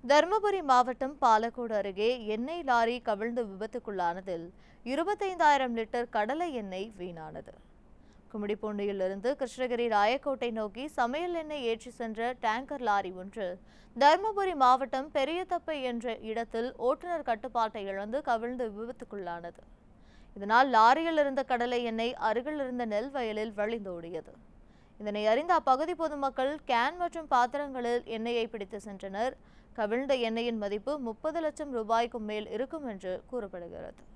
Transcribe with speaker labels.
Speaker 1: தருமபுரி மாவட்டம் பாலக்கோடு அருகே எண்ணெய் லாரி கவிழ்ந்து விபத்துக்குள்ளானதில் இருபத்தைந்தாயிரம் லிட்டர் கடலை எண்ணெய் வீணானது கும்மிடிப்பூண்டியிலிருந்து கிருஷ்ணகிரி ராயக்கோட்டை நோக்கி சமையல் எண்ணெய் ஏற்றி சென்ற டேங்கர் லாரி ஒன்று தருமபுரி மாவட்டம் பெரியதப்பை என்ற இடத்தில் ஓட்டுநர் கட்டுப்பாட்டை இழந்து கவிழ்ந்து விபத்துக்குள்ளானது இதனால் லாரியில் இருந்த கடலை எண்ணெய் அருகில் இருந்த நெல் வயலில் வழிந்தோடியது இதனை அறிந்த அப்பகுதி பொதுமக்கள் கேன் மற்றும் பாத்திரங்களில் எண்ணெயை பிடித்து சென்றனர் கவிழ்ந்த எண்ணெயின் மதிப்பு முப்பது லட்சம் ரூபாய்க்கும் மேல் இருக்கும் என்று கூறப்படுகிறது